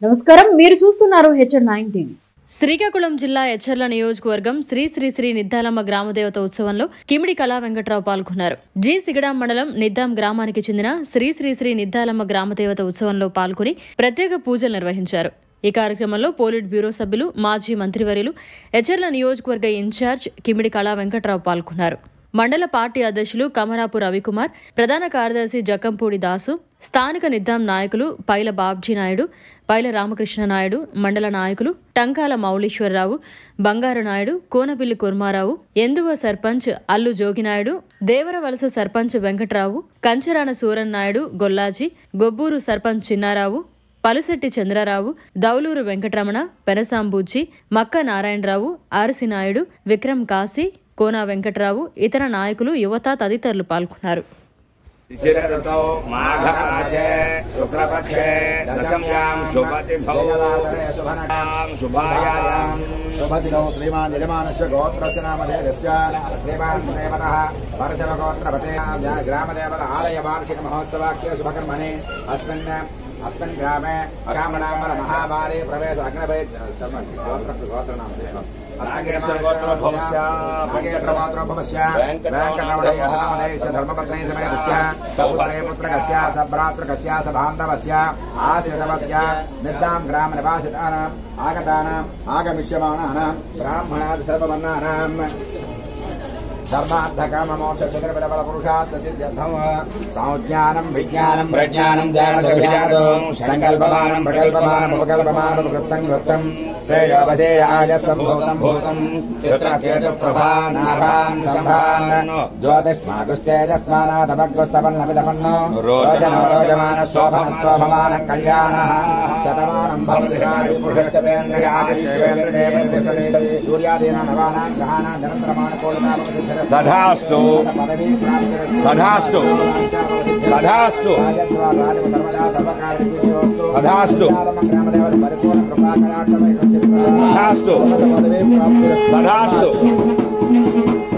నమస్కారం మీరు చూస్తున్నారు హెచ్ఎన్ నైన్ టీవీ శ్రీకాకుళం జిల్లా ఎచ్చర్ల నియోజకవర్గం శ్రీ శ్రీ శ్రీ నిద్దాలమ్మ గ్రామదేవత ఉత్సవంలో కిమిడి కళా వెంకట్రావు పాల్గొన్నారు జి సిగడాం మండలం నిద్దాం గ్రామానికి చెందిన శ్రీ శ్రీ శ్రీ నిద్దాలమ్మ గ్రామదేవత ఉత్సవంలో పాల్గొని ప్రత్యేక పూజలు నిర్వహించారు ఈ కార్యక్రమంలో పోలిట్ బ్యూరో సభ్యులు మాజీ మంత్రివర్యులు ఎచ్చర్ల నియోజకవర్గ ఇన్ఛార్జ్ కిమిడి కళా వెంకట్రావు పాల్గొన్నారు మండల పార్టీ అధ్యక్షులు కమరాపు రవికుమార్ ప్రధాన కార్యదర్శి జక్కంపూడి దాసు స్థానిక నిద్దాం నాయకులు పైల బాబ్జీ నాయుడు పైల రామకృష్ణ నాయుడు మండల నాయకులు టంకాల మౌలీశ్వరరావు బంగారు నాయుడు కోనపిల్లి కుర్మారావు ఎందువ సర్పంచ్ అల్లు జోగినాయుడు దేవరవలస సర్పంచ్ వెంకట్రావు కంచరాన సూరన్ నాయుడు గొల్లాజీ గొబ్బూరు సర్పంచ్ చిన్నారావు పలుశెట్టి చంద్రరావు దౌలూరు వెంకటరమణ పెనసాంబూజీ మక్క నారాయణరావు ఆర్సి నాయుడు విక్రమ్ కాశీ కోనా వెంకటరావు ఇతర నాయకులు యువత తదితరులు పాల్గొన్నారు ऋतौ माघमासे शुक्लपक्षे दशम्यां शुभतिथौ शुभायां शुभदिनौ श्रीमान् यजमानस्य गोत्रस्य नामधेयस्य श्रीमान् श्रीमतः परशवगोत्रपते ग्रामदेवत आलय वार्षिकमहोत्सवाख्य शुभकर्मणि अस्मिन् अस्मिन् ग्रामे कामनामर महाभारे प्रवेश अग्नभे गोत्र गोत्रनामधेयः नागेश्वरगोत्रोद्भवस्य वेङ्कटरमणस्य धर्मपत्नी समेतस्य सपुत्रे पुत्रकस्य सभ्रातृकस्य सबान्धवस्य आश्रितवस्य निद्दां ग्रामनिवासितानाम् आगतानाम् आगमिष्यमाणानां ब्राह्मणात् सर्ववर्णानाम् धर्मार्थकाममोक्षचतुर्विधबलपुरुषात् सिद्ध्यर्थम् संज्ञानम् विज्ञानम् प्रज्ञानम् ज्ञानदभिजातो सङ्कल्पमानम् प्रकल्पमानम् उपकल्पमानम् कृत्तम् कृत्तम् श्रेयोपसेयाय सम्भूतम् भूतम् चित्रकेतुप्रभा नाभान् सम्भान् ज्योतिष्मागुस्तेजस्मानादभग्वस्तपन्नपितपन्नो रोचनो रोचमान शोभन शोभमान कल्याणः शतमानम् भवति पुरुषश्चेन्द्रियादिवेन्द्रदेव सूर्यादीनां नवानां ग्रहाणां निरन्तरमाणकोलितामसिद्धिरस्तु तथास्तु तथास्तु तथास्तु तथास्तु तथास्तु तथास्तु